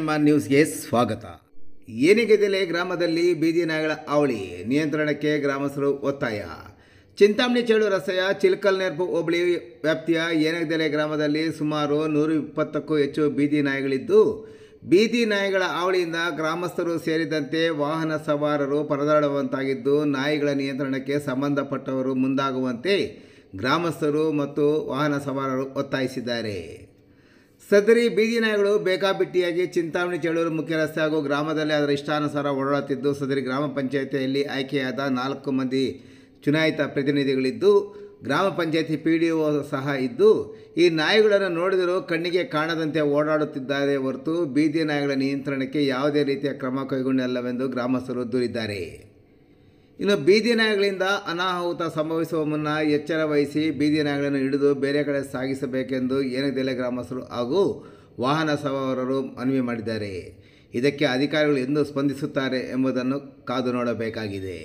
R ನ್ಯೂಸ್ಗೆ ಸ್ವಾಗತ ಏನಿಗೆದೆಲೆ ಗ್ರಾಮದಲ್ಲಿ ಬೀದಿ ನಾಯಿಗಳ ಅವಳಿ ನಿಯಂತ್ರಣಕ್ಕೆ ಗ್ರಾಮಸ್ಥರು ಒತ್ತಾಯ ಚಿಂತಾಮಣಿ ಚೇಳು ರಸ್ತೆಯ ಚಿಲ್ಕಲ್ ನೆರ್ಪು ಹೋಬಳಿ ವ್ಯಾಪ್ತಿಯ ಏನಗದೆಲೆ ಗ್ರಾಮದಲ್ಲಿ ಸುಮಾರು ನೂರ ಇಪ್ಪತ್ತಕ್ಕೂ ಹೆಚ್ಚು ಬೀದಿ ನಾಯಿಗಳಿದ್ದು ಬೀದಿ ನಾಯಿಗಳ ಅವಳಿಯಿಂದ ಗ್ರಾಮಸ್ಥರು ಸೇರಿದಂತೆ ವಾಹನ ಸವಾರರು ಪರದಾಡುವಂತಾಗಿದ್ದು ನಾಯಿಗಳ ನಿಯಂತ್ರಣಕ್ಕೆ ಸಂಬಂಧಪಟ್ಟವರು ಮುಂದಾಗುವಂತೆ ಗ್ರಾಮಸ್ಥರು ಮತ್ತು ವಾಹನ ಸವಾರರು ಒತ್ತಾಯಿಸಿದ್ದಾರೆ ಸದರಿ ಬೀದಿ ನಾಯಿಗಳು ಬೇಕಾಬಿಟ್ಟಿಯಾಗಿ ಚಿಂತಾಮಣಿ ಚೇಳೂರು ಮುಖ್ಯ ರಸ್ತೆ ಹಾಗೂ ಗ್ರಾಮದಲ್ಲಿ ಅದರ ಇಷ್ಟಾನುಸಾರ ಓಡಾಡುತ್ತಿದ್ದು ಸದರಿ ಗ್ರಾಮ ಪಂಚಾಯಿತಿಯಲ್ಲಿ ಆಯ್ಕೆಯಾದ ನಾಲ್ಕು ಮಂದಿ ಚುನಾಯಿತ ಪ್ರತಿನಿಧಿಗಳಿದ್ದು ಗ್ರಾಮ ಪಂಚಾಯಿತಿ ಪಿ ಡಿ ಒ ಸಹ ಇದ್ದು ಈ ನಾಯಿಗಳನ್ನು ನೋಡಿದರೂ ಕಣ್ಣಿಗೆ ಕಾಣದಂತೆ ಓಡಾಡುತ್ತಿದ್ದಾರೆ ಹೊರತು ಬೀದಿ ನಾಯಿಗಳ ನಿಯಂತ್ರಣಕ್ಕೆ ಯಾವುದೇ ರೀತಿಯ ಕ್ರಮ ಕೈಗೊಂಡಿಲ್ಲವೆಂದು ಗ್ರಾಮಸ್ಥರು ದೂರಿದ್ದಾರೆ ಇನ್ನು ಬೀದಿ ನಾಯಿಗಳಿಂದ ಅನಾಹುತ ಸಂಭವಿಸುವ ಮುನ್ನ ಎಚ್ಚರ ವಹಿಸಿ ಬೀದಿ ನಾಯಿಗಳನ್ನು ಹಿಡಿದು ಬೇರೆ ಕಡೆ ಸಾಗಿಸಬೇಕೆಂದು ಏನದೆಲೆ ಗ್ರಾಮಸ್ಥರು ಹಾಗೂ ವಾಹನ ಸವಾರರು ಮನವಿ ಮಾಡಿದ್ದಾರೆ ಇದಕ್ಕೆ ಅಧಿಕಾರಿಗಳು ಎಂದು ಸ್ಪಂದಿಸುತ್ತಾರೆ ಎಂಬುದನ್ನು ಕಾದು ನೋಡಬೇಕಾಗಿದೆ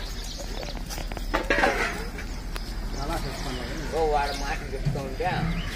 ఓ వాడు మాట చెప్తూ ఉంటే